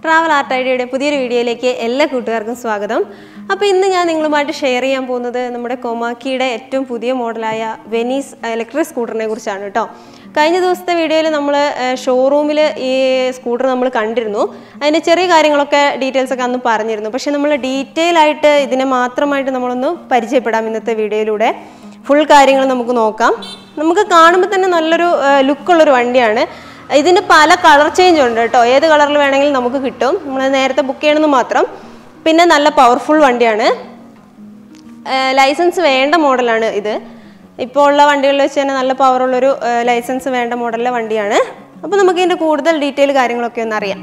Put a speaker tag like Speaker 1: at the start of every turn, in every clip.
Speaker 1: Travel art ഐഡിയയുടെ പുതിയൊരു വീഡിയോയിലേക്ക് എല്ലാ കൂട്ടുകാർക്കും സ്വാഗതം അപ്പോൾ ഇന്ന് ഞാൻ നിങ്ങളുമായിട്ട് ഷെയർ ചെയ്യാൻ പോകുന്നത് നമ്മുടെ കൊമാക്കിയുടെ ഏറ്റവും പുതിയ മോഡലായ വെനീസ് ഇലക്ട്രിക് സ്കൂട്ടറിനെ കുറിച്ചാണ് കേട്ടോ കഴിഞ്ഞ ദിവസത്തെ വീഡിയോയിൽ നമ്മൾ ഷോറൂമിൽ ഈ സ്കൂട്ടർ നമ്മൾ കണ്ടിരുന്നു അതിൻ്റെ ചെറിയ കാര്യങ്ങളൊക്കെ ഡീറ്റെയിൽസ് ഒക്കെ അന്ന് പറഞ്ഞിരുന്നു പക്ഷേ നമ്മൾ ഡീറ്റെയിൽ ആയിട്ട് ഇതിനെ മാത്രമായിട്ട് നമ്മളൊന്ന് പരിചയപ്പെടാം ഇന്നത്തെ വീഡിയോയിലൂടെ ഫുൾ കാര്യങ്ങൾ നമുക്ക് നോക്കാം നമുക്ക് കാണുമ്പോൾ തന്നെ നല്ലൊരു ലുക്കുള്ളൊരു വണ്ടിയാണ് ഇതിന് പല കളർ ചേഞ്ച് ഉണ്ട് കേട്ടോ ഏത് കളറിൽ വേണമെങ്കിലും നമുക്ക് കിട്ടും നമ്മൾ നേരത്തെ ബുക്ക് ചെയ്യണമെന്ന് മാത്രം പിന്നെ നല്ല പവർഫുൾ വണ്ടിയാണ് ലൈസൻസ് വേണ്ട മോഡലാണ് ഇത് ഇപ്പോൾ ഉള്ള വണ്ടികളിൽ വെച്ച് തന്നെ നല്ല പവറുള്ളൊരു ലൈസൻസ് വേണ്ട മോഡലിലെ വണ്ടിയാണ് അപ്പോൾ നമുക്ക് ഇതിൻ്റെ കൂടുതൽ ഡീറ്റെയിൽ കാര്യങ്ങളൊക്കെ ഒന്ന് അറിയാം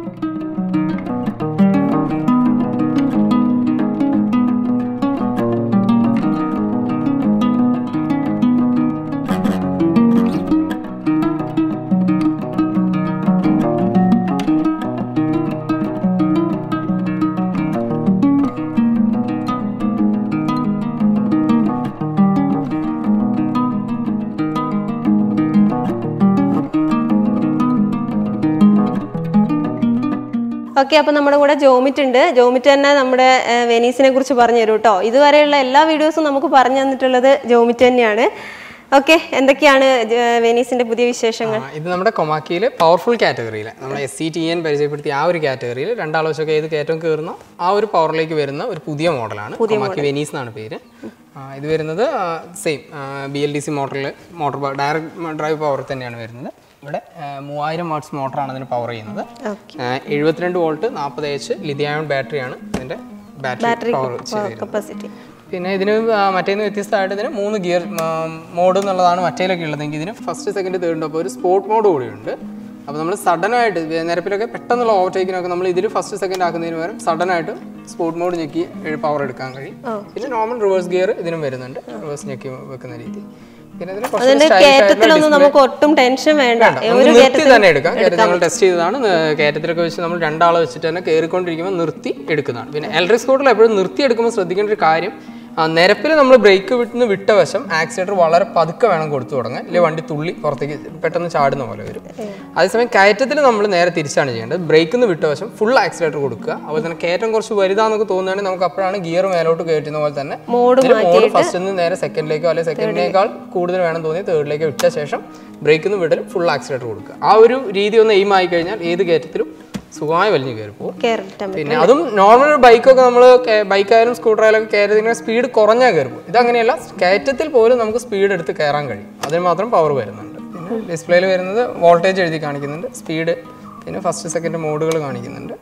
Speaker 1: ഓക്കെ അപ്പോൾ നമ്മുടെ കൂടെ ജോമിറ്റ് ഉണ്ട് ജോമിറ്റ് തന്നെ നമ്മുടെ ഏഹ്, വെനീസിനെ കുറിച്ച് പറഞ്ഞു തരും കേട്ടോ ഇതുവരെയുള്ള എല്ലാ വീഡിയോസും നമുക്ക് പറഞ്ഞു തന്നിട്ടുള്ളത് ജോമിറ്റ് തന്നെയാണ് ഓക്കെ എന്തൊക്കെയാണ് ജ- വെനീസിന്റെ പുതിയ വിശേഷങ്ങൾ
Speaker 2: ആ, ഇത് നമ്മുടെ കൊമാക്കിയിൽ പവർഫുൾ കാറ്റഗറിയിൽ നമ്മൾ എസ് സി ടി എൻ പരിചയപ്പെടുത്തിയ ആ ഒരു കാറ്റഗറിയിൽ രണ്ടാൾ വെച്ചൊക്കെ ഏത് കയറ്റം കയറുന്ന ആ ഒരു പവറിലേക്ക് വരുന്ന ഒരു പുതിയ മോഡലാണ് കൊമാക്കി വെനീസ് എന്നാണ് പേര് ആ, ഇത് വരുന്നത് same B L D C മോട്ടറിൽ മോട്ടോർ ഡയറക്റ്റ് ഡ്രൈവ് പവർ തന്നെയാണ് വരുന്നത് ഇവിടെ ആ, മൂവായിരം വാട്ട്സ് മോട്ടറാണ് അതിന് പവർ ചെയ്യുന്നത്
Speaker 1: ഓക്കെ
Speaker 2: ആ, എഴുപത്തിരണ്ട് വോൾട്ട് നാൽപ്പത് എച്ച് ലിഥിയം ബാറ്ററിയാണ് ഇതിൻ്റെ ബാറ്ററി പവർ ചെയ്തിരുന്നത്
Speaker 1: കപ്പാസിറ്റി
Speaker 2: പിന്നെ ഇതിന് ആ, മറ്റേന്ന് വ്യത്യസ്തമായിട്ട് ഇതിന് മൂന്ന് ഗിയർ മോഡ് എന്നുള്ളതാണ് മറ്റേലൊക്കെ ഉള്ളതെങ്കിൽ ഇതിന് ഫസ്റ്റ് സെക്കൻഡ് തേർഡ് അപ്പോൾ ഒരു സ്പോർട്ട് മോഡ് കൂടിയുണ്ട് അപ്പോൾ നമ്മൾ സഡനായിട്ട് നിരപ്പിലൊക്കെ പെട്ടെന്നുള്ള ഓവർടേക്കിനൊക്കെ നമ്മൾ ഇതിൽ ഫസ്റ്റ് സെക്കൻഡ് ആക്കുന്നതിന് പകരം സഡനായിട്ട് സ്പോർട്ട് മോഡ് ഞെക്കി പവർ എടുക്കാൻ കഴിയും പിന്നെ നോർമൽ റിവേഴ്സ് ഗിയർ ഇതിനും വരുന്നുണ്ട് റിവേഴ്സ് ഞെക്കി വെക്കുന്ന രീതി പിന്നെ ഇതിന് കുറച്ച്
Speaker 1: അതിന്റെ
Speaker 2: stylish ആയിട്ടുള്ള
Speaker 1: കയറ്റത്തിലൊന്നും നമുക്ക് ഒട്ടും ടെൻഷൻ വേണ്ട
Speaker 2: വേണ്ട. നമുക്ക് നിർത്തി തന്നെ എടുക്കാം കയറ്റം നമ്മൾ ടെസ്റ്റ് ചെയ്തതാണ് ന- കയറ്റത്തിലൊക്കെ വെച്ച് നമ്മൾ രണ്ടാളെ വെച്ചിട്ട് തന്നെ കയറിക്കൊണ്ടിരിക്കുമ്പോൾ നിർത്തി എടുക്കുന്നതാണ് പിന്നെ ഇലക്ട്രിക് സ്കൂട്ടറിൽ എപ്പോഴും നിർത്തി എടുക്കുമ്പോൾ ശ്രദ്ധിക്കേണ്ട ഒരു കാര്യം നിരപ്പിൽ നമ്മൾ ബ്രേക്ക് വിട്ടുന്ന് വിട്ട വശം ആക്സിലേറ്റർ വളരെ പതുക്കെ വേണം കൊടുത്തു തുടങ്ങാൻ അല്ലെങ്കിൽ വണ്ടി തുള്ളി പുറത്തേക്ക് പെട്ടെന്ന് ചാടുന്ന പോലെ വരും അതേസമയം കയറ്റത്തിൽ നമ്മൾ നേരെ തിരിച്ചാണ് ചെയ്യേണ്ടത് ബ്രേക്കിൽ നിന്ന് വിട്ട വശം ഫുൾ ആക്സിലേറ്റർ കൊടുക്കുക അതുപോലെ തന്നെ കയറ്റം കുറച്ച് വലുതാന്നൊക്കെ തോന്നുകയാണെങ്കിൽ നമുക്ക് അപ്പോഴാണ് ഗിയർ മേലോട്ട് കയറ്റുന്ന പോലെ തന്നെ
Speaker 1: മോഡ്
Speaker 2: മോഡ് ഫസ്റ്റ് നിന്ന് നേരെ സെക്കൻഡിലേക്കോ അല്ലെങ്കിൽ സെക്കൻഡിനേക്കാൾ കൂടുതൽ വേണം തോന്നി തേർഡിലേക്ക് വിട്ട ശേഷം ബ്രേക്കിൽ നിന്ന് വിടലും ഫുൾ ആക്സിലേറ്റർ കൊടുക്കുക ആ ഒരു രീതി ഒന്ന് എയിം ആയി കഴിഞ്ഞാൽ ഏത് കയറ്റത്തിലും സുഖമായി വലിഞ്ഞു കയറി പോകും
Speaker 1: കയറിട്ടാൻ
Speaker 2: പിന്നെ അതും നോർമൽ ബൈക്കൊക്കെ നമ്മൾ ബൈക്കായാലും സ്കൂട്ടറായാലും കയറി സ്പീഡ് കുറഞ്ഞാൽ കയറി പോകും ഇതങ്ങനെയല്ല കയറ്റത്തിൽ പോലും നമുക്ക് സ്പീഡ് എടുത്ത് കയറാൻ കഴിയും അതിന് മാത്രം പവർ വരുന്നുണ്ട് പിന്നെ ഡിസ്പ്ലേയിൽ വരുന്നത് വോൾട്ടേജ് എഴുതി കാണിക്കുന്നുണ്ട് സ്പീഡ് പിന്നെ ഫസ്റ്റ് സെക്കൻഡ് മോഡുകൾ കാണിക്കുന്നുണ്ട്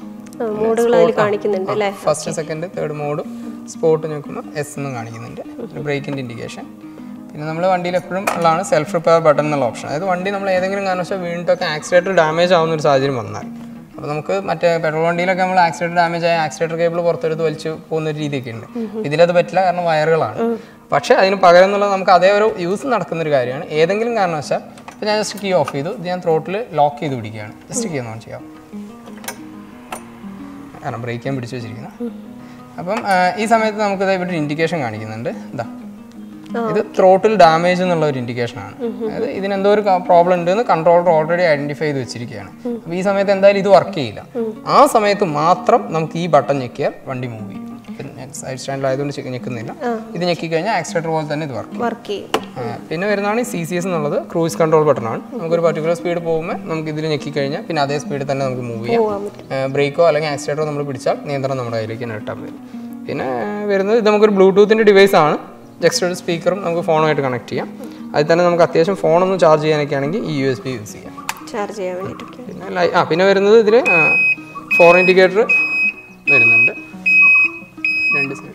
Speaker 1: മോഡുകൾ അതിൽ കാണിക്കുന്നുണ്ട് അല്ലേ
Speaker 2: first second third mode sport നോക്കുമ്പോൾ എസ് എന്ന് കാണിക്കുന്നുണ്ട് ബ്രേക്കിൻ്റെ ഇൻഡിക്കേഷൻ പിന്നെ നമ്മൾ വണ്ടിയിൽ എപ്പോഴും ഉള്ളതാണ് സെൽഫ് റിപ്പയർ ബട്ടൺ എന്നുള്ള ഓപ്ഷൻ അതായത് വണ്ടി നമ്മൾ ഏതെങ്കിലും കാരണവശാൽ വീണിട്ടൊക്കെ ആക്സിലേറ്റർ ഡാമേജ് ആവുന്ന ഒരു സാഹചര്യം വന്നാൽ അപ്പോൾ നമുക്ക് മറ്റേ പെട്രോൾ വണ്ടിയിലൊക്കെ നമ്മൾ ആക്സിലേറ്റർ ഡാമേജ് ആയ ആക്സിലേറ്റർ കേബിൾ പുറത്തെടുത്ത് വലിച്ച് പോകുന്ന ഒരു രീതിയൊക്കെ ഉണ്ട് ഇതിലത് പറ്റില്ല കാരണം വയറുകളാണ് പക്ഷേ അതിന് പകരം എന്നുള്ളത് നമുക്ക് അതേ ഒരു യൂസ് നടക്കുന്ന ഒരു കാര്യമാണ് ഏതെങ്കിലും കാരണവശാൽ ഇപ്പോൾ ഞാൻ ജസ്റ്റ് കീ ഓഫ് ചെയ്തു ഇത് ഞാൻ ത്രോട്ടിൽ ലോക്ക് ചെയ്ത് പിടിക്കുകയാണ് ജസ്റ്റ് കീ ഒന്ന് ഓൺ ചെയ്യാം കാരണം ബ്രേക്ക് ചെയ്യാൻ പിടിച്ചു വെച്ചിരിക്കുന്നത് അപ്പം ആ, ഈ സമയത്ത് നമുക്ക് ഇവിടെ ഒരു ഇൻഡിക്കേഷൻ കാണിക്കുന്നുണ്ട് ഇതാ ഇത് ത്രോട്ടിൽ ഡാമേജ് എന്നുള്ള ഒരു ഇൻഡിക്കേഷൻ ആണ് അതായത് ഇതിന് എന്തോ ഒരു പ്രോബ്ലം ഉണ്ടെന്ന് കൺട്രോളർ ഓൾറെഡി ഐഡന്റിഫൈ ചെയ്ത് വെച്ചിരിക്കുകയാണ് അപ്പോൾ ഈ സമയത്ത് എന്തായാലും ഇത് വർക്ക് ചെയ്യില്ല ആ സമയത്ത് മാത്രം നമുക്ക് ഈ ബട്ടൺ ഞെക്കിയാൽ വണ്ടി മൂവ് ചെയ്യും സൈഡ് സ്റ്റാൻഡിലായതുകൊണ്ട് ചെ- ഞെക്കുന്നില്ല ഇത് ഞെക്കി കഴിഞ്ഞാൽ ആക്സിലേറ്റർ പോലെ തന്നെ ഇത് വർക്ക്
Speaker 1: വർക്ക് ചെയ്യും
Speaker 2: പിന്നെ വരുന്നതാണ് സി സി എസ് എന്നുള്ളത് ക്രൂസ് കൺട്രോൾ ബട്ടൺ ആണ് നമുക്കൊരു പർട്ടിക്കുലർ സ്പീഡ് പോകുമ്പോൾ നമുക്ക് ഇതിൽ ഞെക്കി കഴിഞ്ഞാൽ പിന്നെ അതേ സ്പീഡിൽ തന്നെ നമുക്ക് മൂവ് ചെയ്യാം
Speaker 1: പോകാൻ പറ്റും
Speaker 2: ബ്രേക്കോ അല്ലെങ്കിൽ ആക്സിലേറ്ററോ നമ്മൾ പിടിച്ചാൽ നിയന്ത്രണം നമ്മുടെ കയ്യിലേക്ക് തന്നെ ഇട്ടാൽ വരും പിന്നെ വരുന്നത് ഇത് നമുക്കൊരു ബ്ലൂടൂത്തിൻ്റെ ഡിവൈസ് ആണ് ജസ്റ്റ് ഒരു സ്പീക്കറും നമുക്ക് ഫോണുമായിട്ട് കണക്ട് ചെയ്യാം അതിൽ തന്നെ നമുക്ക് അത്യാവശ്യം ഫോണൊന്ന് ചാർജ് ചെയ്യാനൊക്കെ ആണെങ്കിൽ ഈ യു എസ് ബി യൂസ് ചെയ്യാം
Speaker 1: ചാർജ് ചെയ്യാൻ വേണ്ടിയിട്ടൊക്കെ
Speaker 2: പിന്നെ ലൈ ആ പിന്നെ വരുന്നത് ഇതിൽ ഫോർ ഇൻഡിക്കേറ്റർ വരുന്നുണ്ട് രണ്ട് സൈഡ്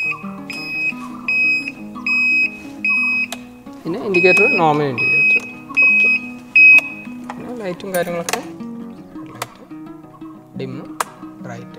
Speaker 2: പിന്നെ ഇൻഡിക്കേറ്റർ നോർമൽ ഇൻഡിക്കേറ്റർ
Speaker 1: ഓക്കെ
Speaker 2: പിന്നെ ലൈറ്റും കാര്യങ്ങളൊക്കെ ഡിമ്മ് ബ്രൈറ്റ്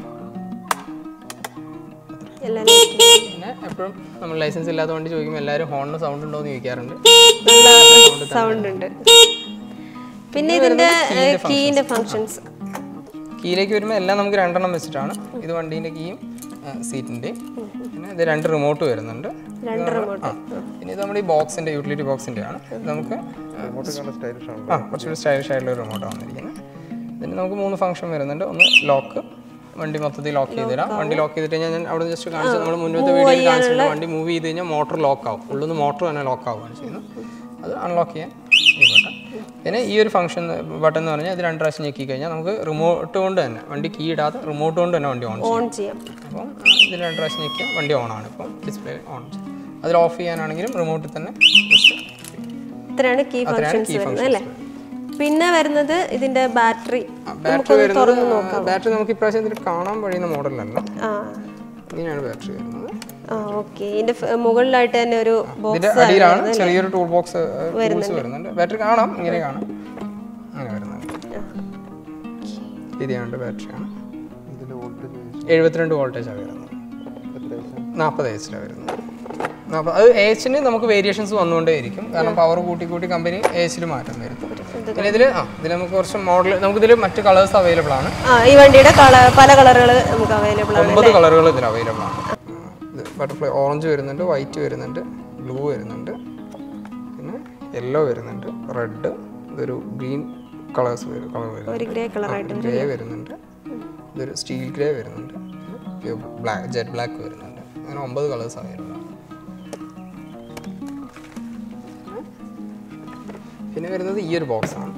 Speaker 1: എല്ലാം
Speaker 2: പിന്നെ എപ്പോഴും നമ്മൾ ലൈസൻസ് ഇല്ലാത്ത വണ്ടി ചോദിക്കുമ്പോൾ എല്ലാവരും ഹോണിന് സൗണ്ട് ഉണ്ടോ എന്ന് ചോദിക്കാറുണ്ട്
Speaker 1: സൗണ്ട് ഉണ്ട് പിന്നെ ഇതിന്റെ കീന്റെ ഫങ്ഷൻസ്
Speaker 2: കീയിലേക്ക് വരുമ്പോൾ എല്ലാം നമുക്ക് രണ്ടെണ്ണം വെച്ചിട്ടാണ് ഇത് വണ്ടീൻ്റെ കീയും സീറ്റിൻ്റെയും പിന്നെ ഇത് രണ്ട് റിമോട്ട് വരുന്നുണ്ട്
Speaker 1: രണ്ട് റിമോട്ട്
Speaker 2: ആ പിന്നെ ഇത് നമ്മുടെ ഈ ബോക്സിൻ്റെ യൂട്ടിലിറ്റി ബോക്സിൻ്റെ ആണ് ഇത് നമുക്ക് ആ, ആ കുറച്ചുകൂടി സ്റ്റൈലിഷ് ആയിട്ടുള്ള റിമോട്ടാണ് വന്നിരിക്കുന്നത് ഇതിന് നമുക്ക് മൂന്ന് ഫംഗ്ഷൻ വരുന്നുണ്ട് ഒന്ന് ലോക്ക് വണ്ടി മൊത്തത്തിൽ ലോക്ക് ചെയ്ത് തരാം വണ്ടി ലോക്ക് ചെയ്തിട്ട് കഴിഞ്ഞാൽ ഞാൻ അവിടെ ജസ്റ്റ് കാണിച്ചു നമ്മൾ മുന്നത്തെ വീഡിയോയിൽ കാണിച്ചിട്ടുണ്ട് വണ്ടി മൂവ് ചെയ്ത് കഴിഞ്ഞാൽ മോട്ടർ ലോക്ക് ആവും ഉള്ളിൽ മോട്ടർ തന്നെ ലോക്ക് ആവുകയാണ് ചെയ്യുന്നത് അത് അൺലോക്ക് ചെയ്യാൻ ഈ ബട്ടൺ പിന്നെ ഈ ഒരു ഫംഗ്ഷൻ ബട്ടൺ എന്ന് പറഞ്ഞാൽ ഇത് രണ്ട് പ്രാവശ്യം ഞെക്കി കഴിഞ്ഞാൽ നമുക്ക് റിമോട്ട് കൊണ്ട് തന്നെ വണ്ടി കീ ഇടാതെ റിമോട്ട് കൊണ്ട് തന്നെ വണ്ടി ഓൺ ചെയ്യും
Speaker 1: ഓൺ ചെയ്യാം
Speaker 2: അപ്പം ഇതിൽ രണ്ട് പ്രാവശ്യം ഞെക്കിയാൽ വണ്ടി ഓൺ ആണ് ഇപ്പം ഡിസ്പ്ലേ ഓൺ അതിൽ ഓഫ് ചെയ്യാനാണെങ്കിലും റിമോട്ടിൽ തന്നെ just
Speaker 1: ഇത്രയാണ് കീ
Speaker 2: അത്രയാണ്
Speaker 1: ഫങ്ഷൻസ്
Speaker 2: key
Speaker 1: വരുന്നത് അല്ലേ പിന്നെ വരുന്നത് ഇതിന്റെ ബാറ്ററി
Speaker 2: ബാറ്ററി വരുന്നത് ബാറ്ററി നമുക്ക് ഇപ്രാവശ്യം ഇതിൽ കാണാൻ കഴിയുന്ന മോഡലല്ല
Speaker 1: ആ
Speaker 2: ഇങ്ങനെയാണ് ബാറ്ററി വരുന്നത്
Speaker 1: ആ ഓക്കെ ഇതിന്റെ ഫ്- മുകളിലായിട്ട് തന്നെ ഒരു
Speaker 2: ഇതിന്റെ
Speaker 1: ബോക്സ്
Speaker 2: അടിയിലാണ് ചെറിയൊരു ടൂൾ ബോക്സ് ടൂൾസ് വരുന്നുണ്ട് ബാറ്ററി കാണാം ഇങ്ങനെ കാണാം അങ്ങനെ വരുന്നുണ്ട് ഇതാണ് ബാറ്ററിയാണ് എഴുപത്തിരണ്ട് വോൾട്ടേജാണ് വരുന്നത് നാൽപ്പത് എച്ചിലാണ് വരുന്നത് നാൽപ്പത് അത് എച്ചിന് നമുക്ക് വേരിയേഷൻസ് വന്നുകൊണ്ടേയിരിക്കും കാരണം പവർ കൂട്ടി കൂട്ടി കമ്പനി എച്ചിൽ മാറ്റം വരുത്തും പിന്നെ ഇതിൽ ആ ഇതിൽ നമുക്ക് കുറച്ച് മോഡൽ നമുക്കിതിൽ മറ്റ് കളേഴ്സ് അവൈലബിൾ ആണ്
Speaker 1: ആ ഈ വണ്ടിയുടെ കളർ പല കളറുകൾ നമുക്ക് അവൈലബിൾ ആണ്
Speaker 2: ഒമ്പത് കളറുകൾ ഇതിൽ അവൈലബിൾ ആണ് ഇത് ബട്ടർഫ്ലൈ ഓറഞ്ച് വരുന്നുണ്ട് വൈറ്റ് വരുന്നുണ്ട് ബ്ലൂ വരുന്നുണ്ട് പിന്നെ യെല്ലോ വരുന്നുണ്ട് റെഡ് ഇതൊരു ഗ്രീൻ കളേഴ്സ് വരും കളർ വരുന്നുണ്ട്
Speaker 1: ഒരു ഗ്രേ കളറായിട്ട്
Speaker 2: ഗ്രേ വരുന്നുണ്ട് ഇതൊരു സ്റ്റീൽ ഗ്രേ വരുന്നുണ്ട് ബ്ലാക്ക് ജെറ്റ് ബ്ലാക്ക് വരുന്നുണ്ട് അങ്ങനെ ഒമ്പത് കളേഴ്സ് അവൈലബിൾ ആണ് പിന്നെ വരുന്നത് ഈ ഒരു ബോക്സ് ആണ്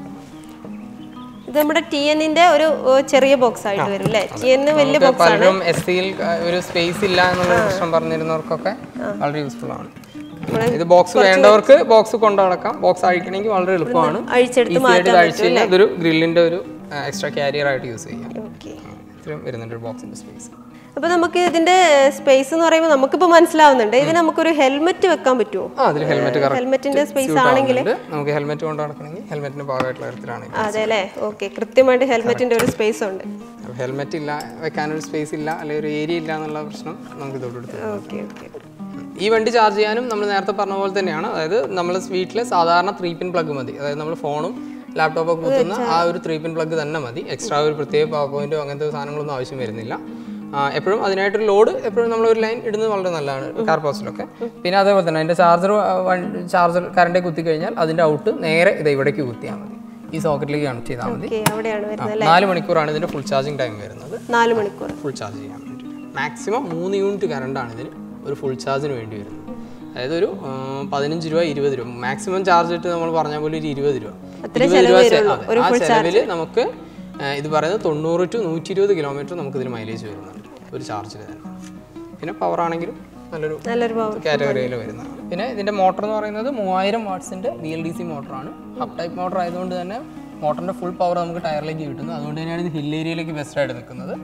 Speaker 1: ഇത് നമ്മുടെ ടി എന്നിന്റെ ഒരു ഏ, ചെറിയ ബോക്സ് ആയിട്ട് വരും അല്ലേ ടി എന്ന് വലിയ
Speaker 2: നമുക്ക് പലരും എസ് സിയിൽ ഒരു സ്പേസ് ഇല്ല എന്നുള്ള പ്രശ്നം പറഞ്ഞിരുന്നവർക്കൊക്കെ വളരെ യൂസ്ഫുൾ ആണ് ഇത് ബോക്സ് വേണ്ടവർക്ക് ബോക്സ് കൊണ്ടു നടക്കാം ബോക്സ് അഴിക്കണമെങ്കിൽ വളരെ എളുപ്പമാണ്
Speaker 1: അഴിച്ചെടുത്ത്
Speaker 2: ഈസി ആയിട്ട് ഇത് അഴിച്ച് കഴിഞ്ഞാൽ ഇതൊരു ഗ്രില്ലിന്റെ ഒരു എക്സ്ട്രാ കാരിയർ ആയിട്ട് യൂസ് ചെയ്യാം
Speaker 1: ഓക്കെ
Speaker 2: ഇത്രയും വരുന്നുണ്ട് ഒരു ബോക്സിന്റെ സ്പേസ്
Speaker 1: അപ്പൊ നമുക്ക് ഇതിന്റെ സ്പേസ് എന്ന് പറയുമ്പോൾ നമുക്കിപ്പോ മനസ്സിലാവുന്നുണ്ട് ഇതിന് നമുക്കൊരു ഹെൽമെറ്റ് വെക്കാൻ പറ്റുമോ
Speaker 2: ആ അതിൽ ഹെൽമെറ്റ് കറക്റ്റ്
Speaker 1: ഹെൽമെറ്റിന്റെ സ്പേസ് ആണെങ്കിൽ
Speaker 2: നമുക്ക് ഹെൽമെറ്റ് കൊണ്ട് നടക്കണമെങ്കിൽ ഹെൽമെറ്റിന്റെ ഭാഗമായിട്ടുള്ള തരത്തിലാണ് ഇത്
Speaker 1: അതെ അല്ലേ ഓക്കെ കൃത്യമായിട്ട് ഹെൽമെറ്റിന്റെ ഒരു സ്പേസ് ഉണ്ട്
Speaker 2: ഹെൽമെറ്റ് ഇല്ല വെക്കാനൊരു സ്പേസ് ഇല്ല അല്ലെങ്കിൽ ഒരു ഏരിയ ഇല്ല എന്നുള്ള പ്രശ്നം നമുക്ക് ഇതോട് എടുത്ത്
Speaker 1: ഓക്കെ ഓക്കെ
Speaker 2: ഈ വണ്ടി ചാർജ് ചെയ്യാനും നമ്മൾ നേരത്തെ പറഞ്ഞ പോലെ തന്നെയാണ് അതായത് നമ്മൾ വീട്ടിലെ സാധാരണ ത്രീ പിൻ പ്ലഗ് മതി അതായത് നമ്മൾ ഫോണും ലാപ്ടോപ്പൊക്കെ കുത്തുന്ന ആ ഒരു ത്രീ പിൻ പ്ലഗ് തന്നെ മതി എക്സ്ട്രാ ഒരു പ്രത്യേക പവർ പോയിന്റോ അങ്ങനത്തെ സാധനങ്ങളൊന്നും ആവശ്യം വരുന്നില്ല ആ, എപ്പോഴും അതിനായിട്ടൊരു ലോഡ് എപ്പോഴും നമ്മൾ ഒരു ലൈൻ ഇടുന്നത് വളരെ നല്ലതാണ് കാർ പോസ്റ്റിലൊക്കെ പിന്നെ അതേപോലെ തന്നെ അതിൻ്റെ ചാർജർ ചാർജർ കറണ്ടേ കുത്തി കഴിഞ്ഞാൽ അതിൻ്റെ ഔട്ട് നേരെ ഇത് ഇവിടേക്ക് കുത്തിയാൽ മതി ഈ സോക്കറ്റിലേക്ക് കണക്ട് ചെയ്താൽ മതി
Speaker 1: ഓക്കെ അവിടെയാണ്
Speaker 2: ആ,
Speaker 1: വരുന്നത്
Speaker 2: നാല് മണിക്കൂറാണ് ഇതിൻ്റെ ഫുൾ ചാർജിങ് ടൈം വരുന്നത്
Speaker 1: നാല് മണിക്കൂർ
Speaker 2: ഫുൾ ചാർജ് ചെയ്യാൻ വേണ്ടി മാക്സിമം മൂന്ന് യൂണിറ്റ് കറണ്ടാണ് ഇതിന് ഒരു ഫുൾ ചാർജിന് വേണ്ടി വരുന്നത് അതായത് ഒരു ആ, പതിനഞ്ച് രൂപ ഇരുപത് രൂപ മാക്സിമം ചാർജ് ഇട്ട് നമ്മൾ പറഞ്ഞ പോലെ ഒരു ഇരുപത് രൂപ ഇരുപത് രൂപ ചെ- അതെ, ആ ചെലവിൽ നമുക്ക് ആ, ഇത് പറയുന്നത് തൊണ്ണൂറ് ടു നൂറ്റി ഇരുപത് കിലോമീറ്റർ നമുക്ക് ഇതിന് മൈലേജ് വരുന്നുണ്ട് ഒരു ചാർജിൽ തന്നെ പിന്നെ പവർ ആണെങ്കിലും നല്ലൊരു
Speaker 1: നല്ലൊരു പവർ
Speaker 2: കാറ്റഗറിയിൽ വരുന്നതാണ് പിന്നെ ഇതിന്റെ മോട്ടർ എന്ന് പറയുന്നത് മൂവായിരം വാട്ട്സിന്റെ ബി എൽ ഡി സി മോട്ടറാണ് ഹബ് ടൈപ്പ് മോട്ടർ ആയതുകൊണ്ട് തന്നെ മോട്ടറിന്റെ ഫുൾ പവർ നമുക്ക് ടയറിലേക്ക് കിട്ടുന്നു അതുകൊണ്ട് തന്നെയാണ് ഇത് ഹിൽ ഏരിയയിലേക്ക് ബെസ്റ്റ് ആയിട്ട് നിൽക്കുന്നത്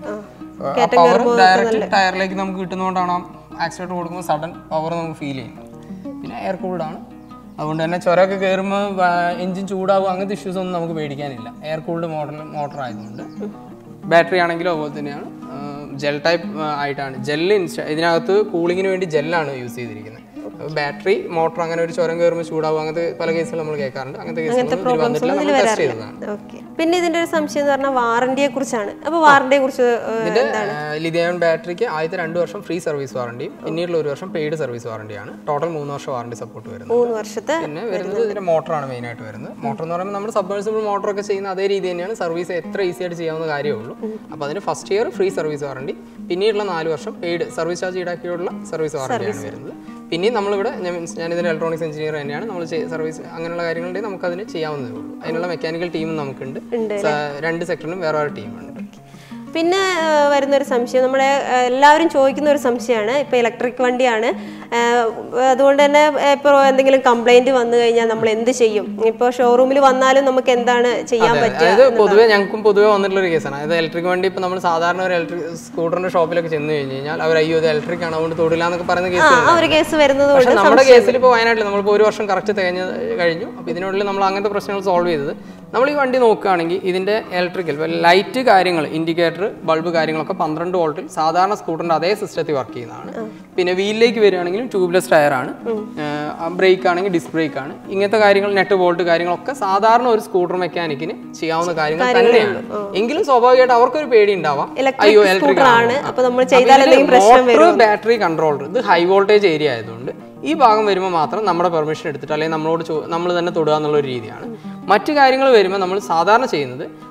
Speaker 2: പവർ ഡയറക്റ്റ് ടയറിലേക്ക് നമുക്ക് കിട്ടുന്നതുകൊണ്ടാണ് ആക്സിഡന്റ് കൊടുക്കുമ്പോൾ സഡൻ പവർ നമുക്ക് ഫീൽ ചെയ്യുന്നത് പിന്നെ എയർ കൂൾഡ് ആണ് അതുകൊണ്ട് തന്നെ ചുരമൊക്കെ കയറുമ്പോൾ എഞ്ചിൻ ചൂടാകും അങ്ങനത്തെ ഇഷ്യൂസ് ഒന്നും നമുക്ക് പേടിക്കാനില്ല എയർ കൂൾഡ് മോഡൽ മോട്ടർ ആയതുകൊണ്ട് ബാറ്ററി ആണെങ്കിലും അതുപോലെ തന്നെയാണ് ജെൽ ടൈപ്പ് ആയിട്ടാണ് ജെല്ല് ഇതിനകത്ത് കൂളിങ്ങിന് വേണ്ടി ജെല്ലാണ് യൂസ് ചെയ്തിരിക്കുന്നത് ബാറ്ററി മോട്ടർ അങ്ങനെ ഒരു ചുരം കയറുമ്പോൾ ചൂടാവും അങ്ങനത്തെ പല കേസുകൾ നമ്മൾ കേൾക്കാറുണ്ട് അങ്ങനത്തെ കേസുകളൊന്നും ഇതിൽ വന്നിട്ടില്ല നമ്മൾ ടെസ്റ്റ് ചെയ്തതാണ്
Speaker 1: ഓക്കെ പിന്നെ ഇതിന്റെ ഒരു സംശയം എന്ന് പറഞ്ഞാൽ വാറണ്ടിയെ കുറിച്ചാണ് അപ്പൊ വാറണ്ടിയെ കുറിച്ച് ഏ,
Speaker 2: ഇതിന്റെ ലിഥിയം ബാറ്ററിക്ക് ആദ്യത്തെ രണ്ട് വർഷം ഫ്രീ സർവീസ് വാറണ്ടിയും പിന്നീടുള്ള ഒരു വർഷം പെയ്ഡ് സർവീസ് വാറണ്ടിയാണ് ടോട്ടൽ മൂന്ന് വർഷം വാറണ്ടി സപ്പോർട്ട് വരുന്നത്
Speaker 1: മൂന്ന് വർഷത്തെ
Speaker 2: പിന്നെ വരുന്നത് ഇതിന്റെ മോട്ടറാണ് മെയിൻ ആയിട്ട് വരുന്നത് മോട്ടർ എന്ന് പറയുമ്പോൾ നമ്മൾ സബ്മേഴ്സിബിൾ മോട്ടർ ഒക്കെ ചെയ്യുന്ന അതേ രീതി തന്നെയാണ് സർവീസ് എത്ര ഈസി ആയിട്ട് ചെയ്യാവുന്ന കാര്യമേ ഉള്ളൂ അപ്പോൾ അതിന് first year free service warranty പിന്നീടുള്ള നാല് വർഷം പെയ്ഡ് സർവീസ് ചാർജ് ഈടാക്കിയുള്ള സർവീസ് വാറണ്ടിയാണ് വരുന്നത് പിന്നെയും നമ്മളിവിടെ ഞാൻ മീൻസ് ഞാൻ ഇതിന്റെ ഇലക്ട്രോണിക്സ് എഞ്ചിനീയർ തന്നെയാണ് നമ്മൾ സർവീസ് അങ്ങനെയുള്ള കാര്യങ്ങളുണ്ടെങ്കിൽ നമുക്ക് അതിന് ചെയ്യാവുന്നതേ ഉള്ളൂ അതിനുള്ള മെക്കാനിക്കൽ ടീമും നമുക്കുണ്ട് സ- രണ്ട് സെക്ടറിനും വേറെ വേറെ ടീമുണ്ട്
Speaker 1: പിന്നെ ആ, വരുന്നൊരു സംശയം നമ്മുടെ ആ, എല്ലാവരും ചോദിക്കുന്ന ഒരു സംശയമാണ് ഇപ്പോൾ ഇലക്ട്രിക് വണ്ടിയാണ് ആ, അതുകൊണ്ട് തന്നെ ഇപ്പോൾ എന്തെങ്കിലും കംപ്ലൈന്റ് വന്നു കഴിഞ്ഞാൽ നമ്മൾ എന്ത് ചെയ്യും ഇപ്പോൾ ഷോറൂമിൽ വന്നാലും നമുക്ക് എന്താണ് ചെയ്യാൻ പറ്റുക
Speaker 2: അതായത് പൊതുവെ ഞങ്ങൾക്കും പൊതുവെ വന്നിട്ടുള്ള ഒരു കേസാണ് അതായത് ഇലക്ട്രിക് വണ്ടി ഇപ്പൊ നമ്മൾ സാധാരണ ഒരു ഇലക്ട്രിക് സ്കൂട്ടറിന്റെ ഷോപ്പിലൊക്കെ ചെന്ന് കഴിഞ്ഞ് കഴിഞ്ഞാൽ അവർ അയ്യോ ഇത് ഇലക്ട്രിക് ആണ് അതുകൊണ്ട് തൊടില്ല എന്നൊക്കെ പറയുന്ന കേസ്
Speaker 1: ആ ഒരു കേസ് വരുന്നത്
Speaker 2: പക്ഷെ നമ്മുടെ കേസിൽ ഇപ്പോൾ വയനാട്ടിൽ നമ്മളിപ്പോൾ ഒരു വർഷം കറക്റ്റ് തികഞ്ഞ് കഴിഞ്ഞു അപ്പോൾ ഇതിനുള്ളിൽ നമ്മൾ അങ്ങനത്തെ പ്രശ്നങ്ങൾ സോൾവ് ചെയ്തത് നമ്മൾ ഈ വണ്ടി നോക്കുകയാണെങ്കിൽ ഇതിന്റെ ഇലക്ട്രിക്കൽ ലൈറ്റ് കാര്യങ്ങൾ ഇൻഡിക്കേറ്റർ ബൾബ് കാര്യങ്ങളൊക്കെ പന്ത്രണ്ട് വോൾട്ടിൽ സാധാരണ സ്കൂട്ടറിന്റെ അതേ സിസ്റ്റത്തിൽ വർക്ക് ചെയ്യുന്നതാണ് പിന്നെ വീലിലേക്ക് വരികയാണെങ്കിലും ട്യൂബ്ലെസ് ടയർ ആണ് ബ്രേക്ക് ആണെങ്കിൽ ഡിസ്ക് ബ്രേക്ക് ആണ് ഇങ്ങനത്തെ കാര്യങ്ങൾ നെറ്റ് വോൾട്ട് കാര്യങ്ങളൊക്കെ സാധാരണ ഒരു സ്കൂട്ടർ മെക്കാനിക്കിന് ചെയ്യാവുന്ന കാര്യങ്ങൾ തന്നെയാണ് എങ്കിലും സ്വാഭാവികമായിട്ട് അവർക്കൊരു പേടി ഉണ്ടാവാം
Speaker 1: Electric scooter ആണ്. അപ്പൊ നമ്മൾ ചെയ്താൽ എന്തെങ്കിലും പ്രശ്നം
Speaker 2: ബാറ്ററി കൺട്രോളർ ഇത് ഹൈ വോൾട്ടേജ് ഏരിയ ആയതുകൊണ്ട് ഈ ഭാഗം വരുമ്പോൾ മാത്രം നമ്മുടെ പെർമിഷൻ എടുത്തിട്ട് അല്ലെങ്കിൽ നമ്മളോട് നമ്മൾ തന്നെ തൊടുക എന്നുള്ള ഒരു രീതിയാണ് മറ്റു കാര്യങ്ങൾ വരുമ്പോൾ നമ്മൾ സാധാരണ ചെയ്യുന്നത്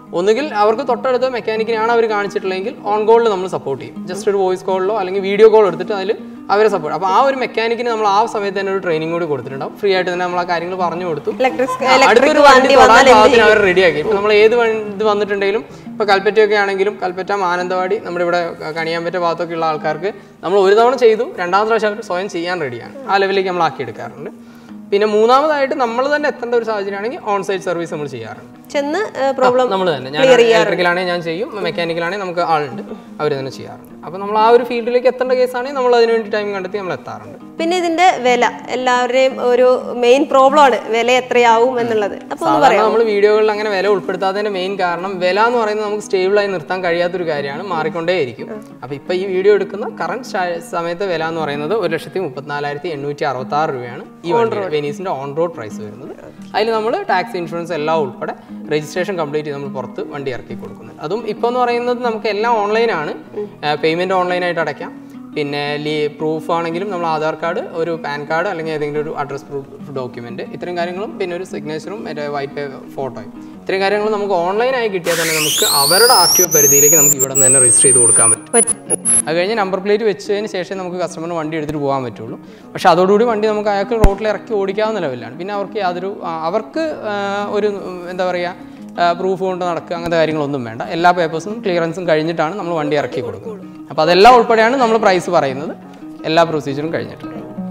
Speaker 2: ഒന്നുകിൽ അവർക്ക് തൊട്ടടുത്ത മെക്കാനിക്കിനെയാണ് അവർ കാണിച്ചിട്ടുള്ളതെങ്കിൽ ഓൺ കോളിൽ നമ്മൾ സപ്പോർട്ട് ചെയ്യും ജസ്റ്റ് ഒരു വോയിസ് കോളിലോ അല്ലെങ്കിൽ വീഡിയോ കോൾ എടുത്തിട്ട് അതിൽ അവരെ സപ്പോർട്ട് അപ്പോൾ ആ ഒരു മെക്കാനിക്കിന് നമ്മൾ ആ സമയത്ത് തന്നെ ഒരു ട്രെയിനിങ് കൂടി കൊടുത്തിട്ടുണ്ടാവും ഫ്രീ ആയിട്ട് തന്നെ നമ്മൾ ആ കാര്യങ്ങൾ പറഞ്ഞു കൊടുത്തു
Speaker 1: ഇലക്ട്രിക്
Speaker 2: ആ, അടുത്തൊരു വണ്ടി തൊടാൻ പാകത്തിന് അവർ റെഡിയാക്കി ഇപ്പൊ നമ്മൾ ഏത് വണ്ടി ഇത് വന്നിട്ടുണ്ടെങ്കിലും ഇപ്പൊ കൽപ്പറ്റയൊക്കെ ആണെങ്കിലും കൽപ്പറ്റ മാനന്തവാടി നമ്മുടെ ഇവിടെ കണിയാമ്പറ്റ ഭാഗത്തൊക്കെ ഉള്ള ആൾക്കാർക്ക് നമ്മൾ ഒരു തവണ ചെയ്തു രണ്ടാമത്തെ പ്രാവശ്യം അവർ സ്വയം ചെയ്യാൻ റെഡിയാണ് ആ ലെവലിലേക്ക് നമ്മൾ ആക്കി എടുക്കാറുണ്ട് പിന്നെ മൂന്നാമതായിട്ട് നമ്മൾ തന്നെ എത്തേണ്ട ഒരു സാഹചര്യമാണെങ്കിൽ ഓൺ സൈറ്റ് സർവീസ് നമ്മൾ ചെയ്യാറുണ്ട്
Speaker 1: ചെന്ന് പ്രോബ്ലം
Speaker 2: നമ്മൾ തന്നെ ഞാൻ ഇലക്ട്രിക്കലാണെങ്കിൽ ഞാൻ ചെയ്യും മെക്കാനിക്കലാണെങ്കിൽ നമുക്ക് ആളുണ്ട് അവർ തന്നെ ചെയ്യാറുണ്ട് അപ്പോൾ നമ്മൾ ആ ഒരു ഫീൽഡിലേക്ക് എത്തേണ്ട കേസാണെങ്കിൽ നമ്മൾ അതിന് വേണ്ടി ടൈം കണ്ടെത്തി നമ്മൾ എത്താറുണ്ട്
Speaker 1: പിന്നെ ഇതിന്റെ വില എല്ലാവരുടെയും ഒരു മെയിൻ പ്രോബ്ലം ആണ് വില എത്രയാവും എന്നുള്ളത് അപ്പൊ ഒന്ന്
Speaker 2: സാധാരണ നമ്മൾ വീഡിയോകളിൽ അങ്ങനെ വില ഉൾപ്പെടുത്താത്തതിന്റെ മെയിൻ കാരണം വില എന്ന് പറയുന്നത് നമുക്ക് സ്റ്റേബിൾ ആയി നിർത്താൻ കഴിയാത്തൊരു കാര്യമാണ് മാറിക്കൊണ്ടേയിരിക്കും അപ്പൊ ഇപ്പൊ ഈ വീഡിയോ എടുക്കുന്ന കറന്റ് സമയത്തെ വില എന്ന് പറയുന്നത് ഒരു ലക്ഷത്തി മുപ്പത്തിനാലായിരത്തി എണ്ണൂറ്റി അറുപത്തി ആറ് രൂപയാണ് ഈ വണ്ടി വെനീസിന്റെ ഓൺ റോഡ് പ്രൈസ് വരുന്നത് അതിൽ നമ്മൾ ടാക്സ് ഇൻഷുറൻസ് എല്ലാം ഉൾപ്പെടെ രജിസ്ട്രേഷൻ കംപ്ലീറ്റ് ചെയ്ത് നമ്മൾ പുറത്ത് വണ്ടി ഇറക്കി കൊടുക്കുന്നുണ്ട് അതും ഇപ്പൊ എന്ന് പറയുന്നത് നമുക്ക് എല്ലാം ഓൺലൈനാണ് പേയ്മെന്റ് ഓൺലൈനായിട്ട് അടയ്ക്കാം പിന്നെ ലീ പ്രൂഫ് ആണെങ്കിലും നമ്മൾ ആധാർ കാർഡ് ഒരു പാൻ കാർഡ് അല്ലെങ്കിൽ ഏതെങ്കിലും ഒരു അഡ്രസ് പ്രൂഫ് ഡോക്യുമെന്റ് ഇത്തരം കാര്യങ്ങളും പിന്നെ ഒരു സിഗ്നേച്ചറും മറ്റേ വൈറ്റ് ഫോട്ടോയും ഇത്തരം കാര്യങ്ങൾ നമുക്ക് ഓൺലൈനായി കിട്ടിയാൽ തന്നെ നമുക്ക് അവരുടെ ആർ ടി ഒ പരിധിയിലേക്ക് നമുക്ക് ഇവിടെ നിന്ന് തന്നെ രജിസ്റ്റർ ചെയ്ത് കൊടുക്കാൻ പറ്റും അത് കഴിഞ്ഞ് നമ്പർ പ്ലേറ്റ് വെച്ചതിന് ശേഷം നമുക്ക് കസ്റ്റമറിന് വണ്ടി എടുത്തിട്ട് പോകാൻ പറ്റുള്ളൂ പക്ഷേ അതോടുകൂടി വണ്ടി നമുക്ക് അയാൾക്ക് റോഡിൽ ഇറക്കി ഓടിക്കാവുന്ന ലെവലിലാണ് പിന്നെ അവർക്ക് യാതൊരു ആ, അവർക്ക് ആ, ഒരു ഉം, എന്താ പറയുക പ്രൂഫ് കൊണ്ട് നടക്കുക അങ്ങനത്തെ കാര്യങ്ങളൊന്നും വേണ്ട എല്ലാ പേപ്പേഴ്സും ക്ലിയറൻസും കഴിഞ്ഞിട്ടാണ് നമ്മൾ വണ്ടി ഇറക്കി കൊടുക്കുന്നത് അപ്പോൾ അതെല്ലാം ഉൾപ്പെടെയാണ് നമ്മൾ പ്രൈസ് പറയുന്നത് എല്ലാ പ്രൊസീജിയറും കഴിഞ്ഞിട്ട്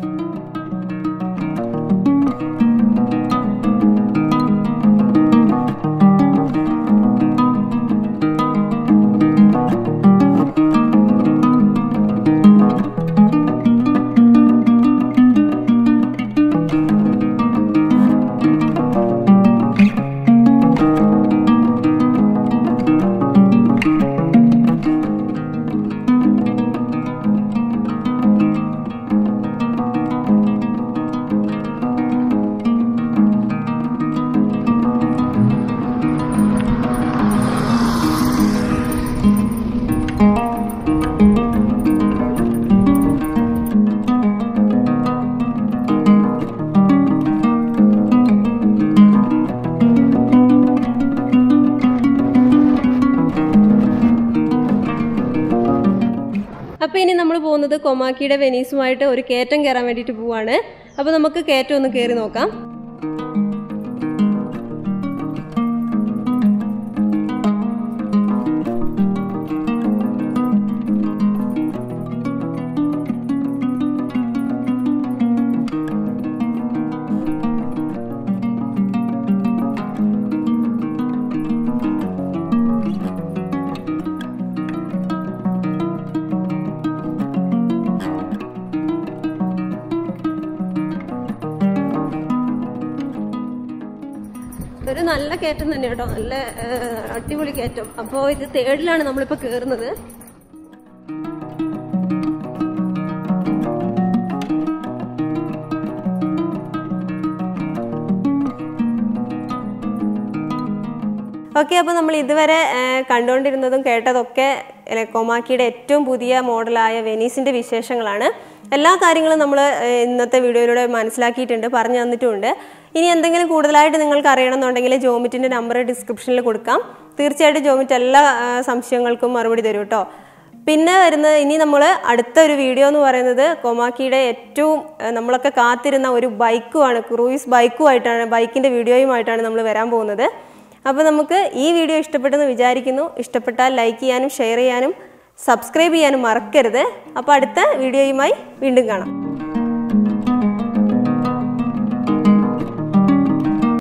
Speaker 1: അപ്പൊ ഇനി നമ്മൾ പോകുന്നത് കൊമാക്കിയുടെ വെനീസുമായിട്ട് ഒരു കയറ്റം കയറാൻ വേണ്ടിയിട്ട് പോവാണ് അപ്പൊ നമുക്ക് കയറ്റം ഒന്ന് കയറി നോക്കാം ഒരു നല്ല കയറ്റം തന്നെ കേട്ടോ നല്ല ആ, അടിപൊളി കയറ്റം അപ്പോൾ ഇത് തേർഡിലാണ് നമ്മളിപ്പോൾ കയറുന്നത് ഓക്കെ അപ്പോൾ നമ്മൾ ഇതുവരെ ആ, കണ്ടുകൊണ്ടിരുന്നതും കേട്ടതൊക്കെ അല്ലെ, കൊമാക്കിയുടെ ഏറ്റവും പുതിയ മോഡലായ വെനീസിൻ്റെ വിശേഷങ്ങളാണ് എല്ലാ കാര്യങ്ങളും നമ്മൾ ഇന്നത്തെ വീഡിയോയിലൂടെ മനസ്സിലാക്കിയിട്ടുണ്ട് പറഞ്ഞു തന്നിട്ടുമുണ്ട് ഇനി എന്തെങ്കിലും കൂടുതലായിട്ട് നിങ്ങൾക്ക് അറിയണമെന്നുണ്ടെങ്കിൽ ജോമിറ്റിൻ്റെ നമ്പർ ഡിസ്ക്രിപ്ഷനിൽ കൊടുക്കാം തീർച്ചയായിട്ടും ജോമിറ്റ് എല്ലാ ആ, സംശയങ്ങൾക്കും മറുപടി തരും കേട്ടോ പിന്നെ വരുന്നത് ഇനി നമ്മൾ അടുത്ത ഒരു വീഡിയോ എന്ന് പറയുന്നത് കൊമാക്കിയുടെ ഏറ്റവും ആ, നമ്മളൊക്കെ കാത്തിരുന്ന ഒരു ബൈക്കുമാണ് ക്രൂയിസ് ബൈക്കുമായിട്ടാണ് ബൈക്കിൻ്റെ വീഡിയോയുമായിട്ടാണ് നമ്മൾ വരാൻ പോകുന്നത് അപ്പോൾ നമുക്ക് ഈ വീഡിയോ ഇഷ്ടപ്പെട്ടെന്ന് വിചാരിക്കുന്നു ഇഷ്ടപ്പെട്ടാൽ ലൈക്ക് ചെയ്യാനും ഷെയർ ചെയ്യാനും സബ്സ്ക്രൈബ് ചെയ്യാനും മറക്കരുത് അപ്പോൾ അടുത്ത വീഡിയോയുമായി വീണ്ടും കാണാം